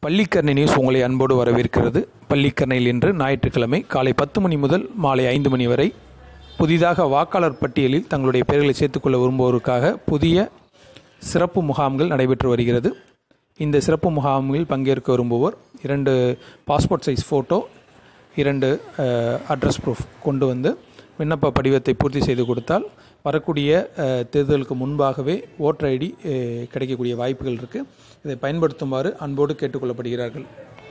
Pallikaranai news உங்களை அன்போடு வரவேற்கிறது பள்ளிக்கரணையில் இன்று ஞாயிற்றுக்கிழமை காலை பத்து மணி முதல் மாலை ஐந்து மணி வரை புதிதாக வாக்காளர் பட்டியலில் தங்களுடைய பெயர்களை சேர்த்துக்கொள்ள விரும்புவோருக்காக புதிய சிறப்பு முகாம்கள் நடைபெற்று வருகிறது இந்த சிறப்பு முகாம்களில் பங்கேற்க விரும்புவோர் இரண்டு பாஸ்போர்ட் சைஸ் ஃபோட்டோ இரண்டு அட்ரஸ் ப்ரூஃப் கொண்டு வந்து விண்ணப்ப படிவத்தை பூர்த்தி செய்து கொடுத்தால் வரக்கூடிய அஹ், தேர்தலுக்கு முன்பாகவே ஓட்டர் ஐடி கிடைக்கக்கூடிய வாய்ப்புகள் இருக்குது இதை பயன்படுத்துமாறு அன்போடு கேட்டுக்கொள்ளப்படுகிறார்கள்